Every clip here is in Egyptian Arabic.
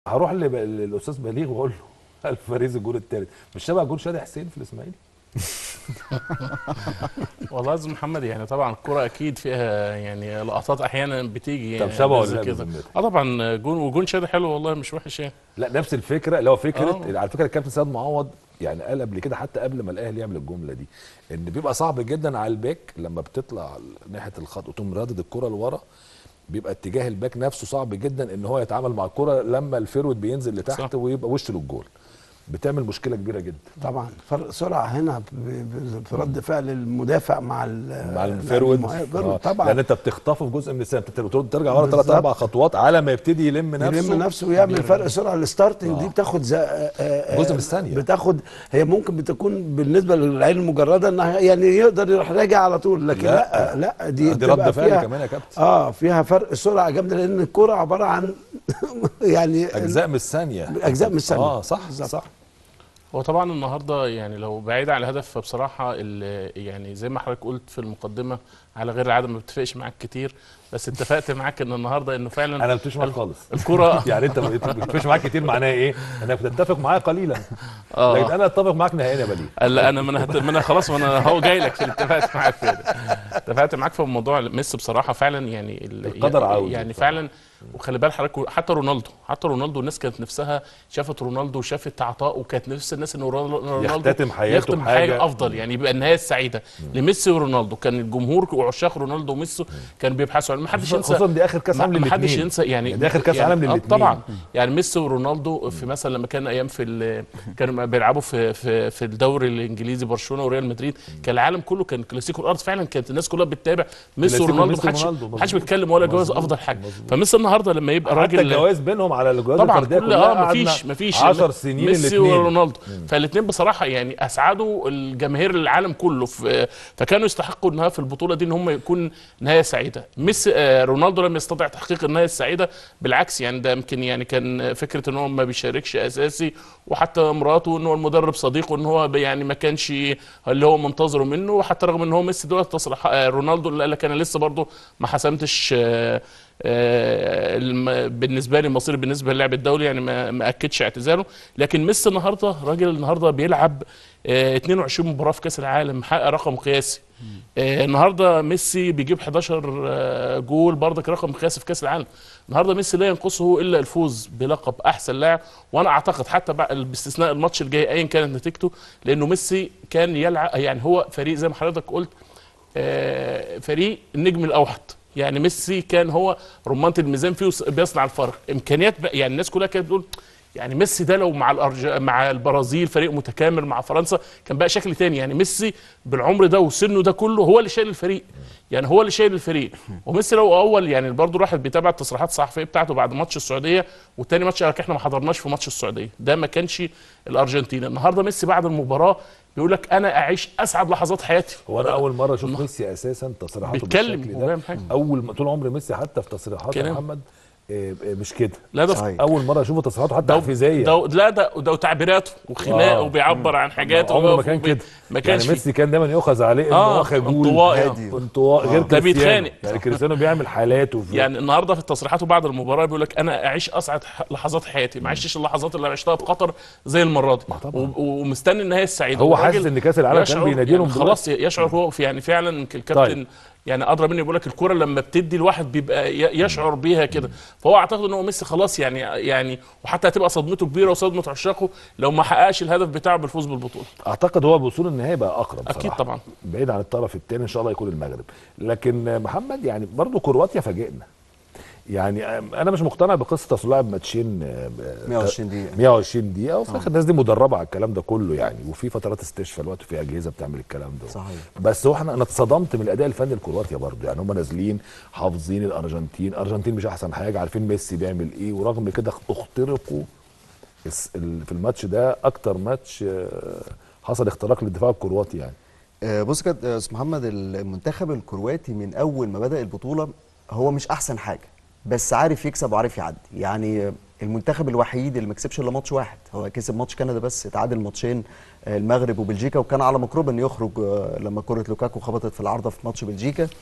هروح لب- للاستاذ بليغ واقول له الف فريز الجول الثالث مش شبه جول شادي حسين في الاسماعيلي والله يا استاذ محمد يعني طبعا الكرة اكيد فيها يعني لقطات احيانا بتيجي طب يعني شبهه ولا زي لا كده بذمتك؟ اه طبعا جون وجون شادي حلو والله مش وحش يعني لا نفس الفكره اللي هو فكره آه. على فكره الكابتن سيد معوض يعني قال قبل كده حتى قبل ما الاهلي يعمل الجمله دي ان بيبقى صعب جدا على الباك لما بتطلع ناحيه الخط وتقوم رادد الكره لورا بيبقى اتجاه الباك نفسه صعب جدا ان هو يتعامل مع الكره لما الفيرود بينزل لتحت صح. ويبقى وشه للجول بتعمل مشكله كبيره جدا طبعا فرق سرعه هنا ب- ب- في رد فعل المدافع مع ال- مع الفيرود المهاجم. آه. طبعا لان انت بتخطفه في جزء من السنه انت بترد- ترجع ورا ثلاث بالظبط. اربع خطوات على ما يبتدي يلم نفسه يلم نفسه ويعمل فرق سرعه الستارتنج دي بتاخد زي جزء من الثانية. بتاخد هي ممكن بتكون بالنسبه للعين المجرده انها يعني يقدر يروح راجع على طول لكن لا لا. لا, دي دي بتبقى رد فعل فيها- كمان يا كابتن. اه فيها فرق سرعه جامده لان الكره عباره عن يعني اجزاء من الثانيه اجزاء من الثانيه اه صح بالظبط. صح هو طبعا النهارده يعني لو بعيد عن الهدف فبصراحه ال- يعني زي ما حضرتك قلت في المقدمه على غير العاده ما بتفقش معاك كتير بس اتفقت معاك ان النهارده انه فعلا انا ما بتفقش معاك خالص الكره يعني انت ما بتفقش معاك كتير معناها ايه؟ انك بتتفق معايا قليلا اه لكن انا اتفق معاك نهائيا يا بليغ لا انا ما انا هت- ما انا خلاص ما انا هو جاي لك في اللي اتفقت معاك في ده اتفقت معاك في موضوع ميسي بصراحه فعلا يعني ال- القدر يعني, عاوز يعني بصراحة. فعلا وخلي بال حضرتك حتى رونالدو حتى رونالدو الناس كانت نفسها شافت رونالدو وشافت عطاء وكانت نفس الناس ان رونالدو يختتم حياته يختم بحاجة. حاجه افضل يعني يبقى النهايه السعيده لميسي ورونالدو كان الجمهور وعشاق رونالدو وميسي كانوا بيبحثوا عن ما حدش ينسى خصوصا دي اخر كاس عالم ما حدش للاثنين ينسى يعني دي اخر كاس يعني عالم آه للاثنين طبعا يعني ميسي ورونالدو في مثلا لما كان ايام في ال- كانوا بيلعبوا في في في الدوري الانجليزي برشلونه وريال مدريد كان العالم كله كان كلاسيكو الارض فعلا كانت الناس كلها بتتابع ميسي كلاسيكو ورونالدو ميسي محدش ورونالدو، محدش مظبوط. بيتكلم ولا جواز افضل حاجه فميسي النهارده لما يبقى حتى راجل الجوائز بينهم على الجوائز طبعا الفرديه كل كلها اه مفيش قعدنا مفيش 10 سنين ميسي الاثنين ورونالدو فالاثنين بصراحه يعني اسعدوا الجماهير العالم كله في فكانوا يستحقوا انها في البطوله دي ان هم يكون نهايه سعيده ميسي آه رونالدو لم يستطع تحقيق النهايه السعيده بالعكس يعني ده يمكن يعني كان فكره ان هو ما بيشاركش اساسي وحتى مراته ان هو المدرب صديقه ان هو يعني ما كانش اللي هو منتظره منه وحتى رغم ان هو ميسي دلوقتي تصريح آه رونالدو اللي قال لك انا لسه برضه ما حسمتش آه آه، الم- بالنسبه لي مصير بالنسبه للعب الدولي يعني ما ما اكدش اعتزاله لكن ميسي النهارده راجل النهارده بيلعب آه، 22 مباراه في كاس العالم محقق رقم قياسي آه، النهارده ميسي بيجيب 11 آه، جول برضك رقم قياسي في كاس العالم النهارده ميسي لا ينقصه الا الفوز بلقب احسن لاعب وانا اعتقد حتى بعد- باستثناء الماتش الجاي ايا كانت نتيجته لانه ميسي كان يلعب يعني هو فريق زي ما حضرتك قلت آه، فريق النجم الاوحد يعني ميسي كان هو رمانة الميزان فيه وس- بيصنع الفرق امكانيات بقى- يعني الناس كلها كانت بتقول يعني ميسي ده لو مع الأرج... مع البرازيل فريق متكامل مع فرنسا كان بقى شكل تاني يعني ميسي بالعمر ده وسنه ده كله هو اللي شايل الفريق يعني هو اللي شايل الفريق وميسي لو اول يعني برضه الواحد بيتابع التصريحات الصحفيه بتاعته بعد ماتش السعوديه والتاني ماتش قال لك احنا ما حضرناش في ماتش السعوديه ده ما كانش الارجنتين النهارده ميسي بعد المباراه بيقول لك انا اعيش اسعد لحظات حياتي هو انا اول مره اشوف ميسي اساسا تصريحاته بيتكلم بالشكل وهو ده بيعمل حاجة. اول ما- طول عمر ميسي حتى في تصريحاته يا كلام. محمد آه، آه، مش كده لا ده صحيح. اول مره اشوفه تصريحاته حتى ده تحفيزيه ده لا ده ده وتعبيراته وخناقه آه. وبيعبر عن حاجات عمره ما وبيقف كان وبي- كده ما كانش يعني ميسي كان دايما يؤخذ عليه انه آه، هو خجول انطوائي. هادي. انطوائي غير ده كريستيانو. بيتخانق. يعني كريستيانو بيعمل حالات وفي يعني النهارده في تصريحاته بعد المباراه بيقول لك انا اعيش اسعد ح- لحظات حياتي ما عشتش اللحظات اللي عشتها في قطر زي المره دي طبعا. و- ومستني النهايه السعيده هو والراجل حاسس ان كاس العالم كان يشعر- بينادي لهم يعني خلاص يشعر هو في يعني فعلا يمكن الكابتن طيب. يعني ادرى مني بيقول لك الكره لما بتدي الواحد بيبقى ي- يشعر بيها كده فهو اعتقد ان هو ميسي خلاص يعني يعني وحتى هتبقى صدمته كبيره وصدمه عشاقه لو ما حققش الهدف بتاعه بالفوز بالبطوله اعتقد هو بوصول النهائي بقى اقرب اكيد صراحة. طبعا بعيد عن الطرف الثاني ان شاء الله يكون المغرب لكن آه، محمد يعني برضو كرواتيا فاجئنا يعني آه، انا مش مقتنع بقصه اصل لاعب ماتشين آه، ب- 120 دقيقة 120 دقيقه وفي الاخر الناس دي مدربه على الكلام ده كله يعني وفي فترات استشفاء الوقت وفي اجهزه بتعمل الكلام ده صحيح. بس هو احنا انا اتصدمت من الاداء الفني لكرواتيا برضو يعني هم نازلين حافظين الارجنتين الارجنتين مش احسن حاجه عارفين ميسي بيعمل ايه ورغم كده اخترقوا الس- ال- في الماتش ده اكتر ماتش آه، حصل اختراق للدفاع الكرواتي يعني آه، بص كده يا استاذ محمد المنتخب الكرواتي من اول ما بدا البطوله هو مش احسن حاجه بس عارف يكسب وعارف يعدي يعني آه، المنتخب الوحيد اللي ما كسبش الا ماتش واحد هو كسب ماتش كندا بس اتعادل ماتشين آه، المغرب وبلجيكا وكان على مقرب انه يخرج آه، لما كره لوكاكو خبطت في العارضه في ماتش بلجيكا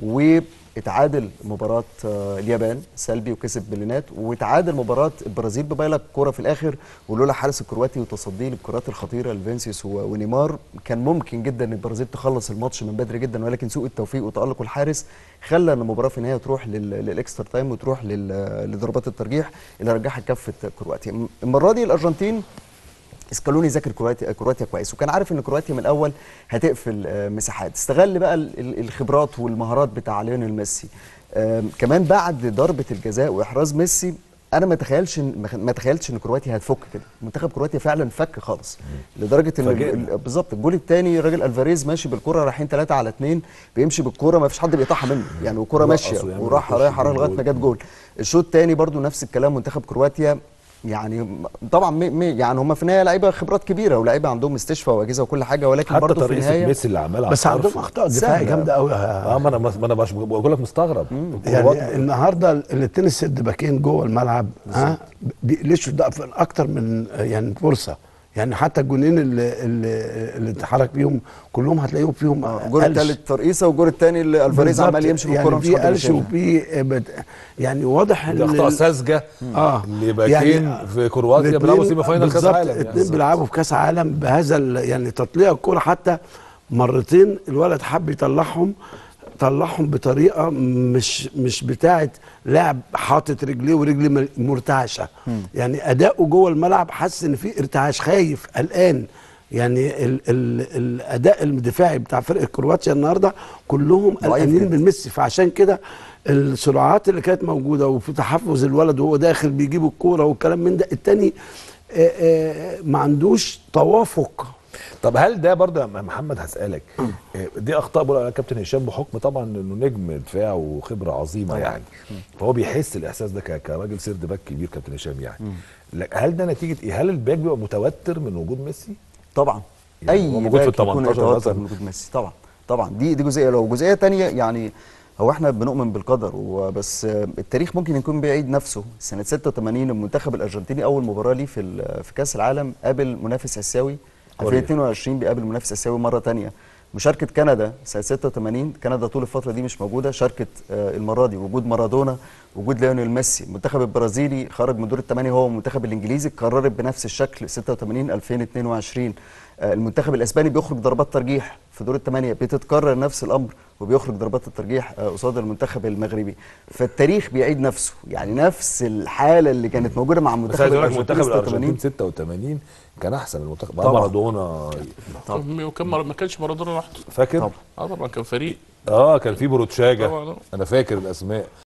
واتعادل مباراة آه، اليابان سلبي وكسب بلينات واتعادل مباراة البرازيل ببايلك كرة في الآخر ولولا حارس الكرواتي وتصديه للكرات الخطيرة لفينسيوس و- ونيمار كان ممكن جدا ان البرازيل تخلص الماتش من بدري جدا ولكن سوء التوفيق وتألق الحارس خلى ان المباراة في النهاية تروح لل- للاكسترا تايم وتروح لل- لضربات الترجيح اللي رجحها كفة كرواتيا المرة دي الأرجنتين اسكالوني ذاكر كرواتيا كرواتيا كويس وكان عارف ان كرواتيا من الاول هتقفل آه، مساحات استغل بقى ال- ال- الخبرات والمهارات بتاع ليونيل ميسي آم، كمان بعد ضربه الجزاء واحراز ميسي انا ما تخيلش إن- ما خ- ما تخيلتش ان كرواتيا هتفك كده منتخب كرواتيا فعلا فك خالص لدرجه ان ال- فاجئنا. ال- بالظبط الجول الثاني الراجل الفاريز ماشي بالكره رايحين 3 على 2 بيمشي بالكره ما فيش حد بيقطعها منه يعني والكره رقص ماشيه ويعمل وراح يخش رايح يجيب لغايه جول. ما جت جول الشوط الثاني برضو نفس الكلام منتخب كرواتيا يعني م- طبعا مي مي يعني هم في النهايه لعيبه خبرات كبيره ولاعيبه عندهم استشفاء واجهزه وكل حاجه ولكن حتى برضو في طريقه النهايه ميسي اللي عملها بس على عندهم الطرف. اخطاء دفاعيه سهلة. جامده قوي اه ما انا ما انا بش- بقول لك مستغرب الكروات يعني النهارده الاثنين السد باكين جوه الملعب ها بيقلشوا ده في اكتر من يعني فرصه يعني حتى الجونين اللي اللي, اللي اتحرك بيهم كلهم هتلاقيهم فيهم آه، الجول قلش. الثالث ترقيصه والجول الثاني اللي الفاريز بالظبط. عمال يمشي بالكره يعني مش في حد قلش بيشيلها. وفي بت- يعني واضح دي ان اخطاء ال- ساذجه اه لباكين في كرواتيا بيلعبوا سيمي فاينال كاس بالظبط، عالم يعني. اتنين بيلعبوا في كاس عالم بهذا ال- يعني تطليع الكوره حتى مرتين الولد حب يطلعهم طلعهم بطريقه مش مش بتاعه لاعب حاطط رجليه ورجليه مل- مرتعشه يعني اداؤه جوه الملعب حس ان في ارتعاش خايف قلقان يعني ال ال الاداء الدفاعي بتاع فرقه كرواتيا النهارده كلهم ضعيف قلقانين جدا. من ميسي فعشان كده السرعات اللي كانت موجوده وفي تحفظ الولد وهو داخل بيجيب الكوره والكلام من ده التاني آه، آه، ما عندوش توافق طب هل ده برضه يا محمد هسألك آه، دي اخطاء بقول على كابتن هشام بحكم طبعا انه نجم دفاع وخبره عظيمه يعني فهو بيحس الاحساس ده ك- كراجل سيرد باك كبير كابتن هشام يعني لك- هل ده نتيجه ايه هل الباك بيبقى متوتر من وجود ميسي طبعا يعني اي هو موجود في باك ال يكون 18 يتوتر مثلا. من وجود ميسي طبعا طبعا دي دي جزئيه لو جزئيه تانية يعني هو احنا بنؤمن بالقدر وبس آه، التاريخ ممكن يكون بيعيد نفسه سنه 86 المنتخب الارجنتيني اول مباراه ليه في ال- في كاس العالم قابل منافس اسيوي كوريا. 2022 بيقابل منافس اسيوي مره تانية مشاركه كندا سنه 86 كندا طول الفتره دي مش موجوده شاركت آه، المره دي وجود مارادونا وجود ليونيل ميسي المنتخب البرازيلي خرج من دور الثمانيه هو المنتخب الانجليزي قررت بنفس الشكل 86 2022 آه، المنتخب الاسباني بيخرج ضربات ترجيح في دور الثمانيه بتتكرر نفس الامر وبيخرج ضربات الترجيح آه، قصاد المنتخب المغربي فالتاريخ بيعيد نفسه يعني نفس الحاله اللي كانت موجوده مع بس منتخب عايز اقول لك الارجنتين منتخب الارجنتين 86 86 كان احسن من المنتخب طبعاً. مارادونا وكان مر- ما كانش مارادونا لوحده فاكر طبعاً. اه طبعا كان فريق اه كان في بروتشاجا طبعاً. انا فاكر الاسماء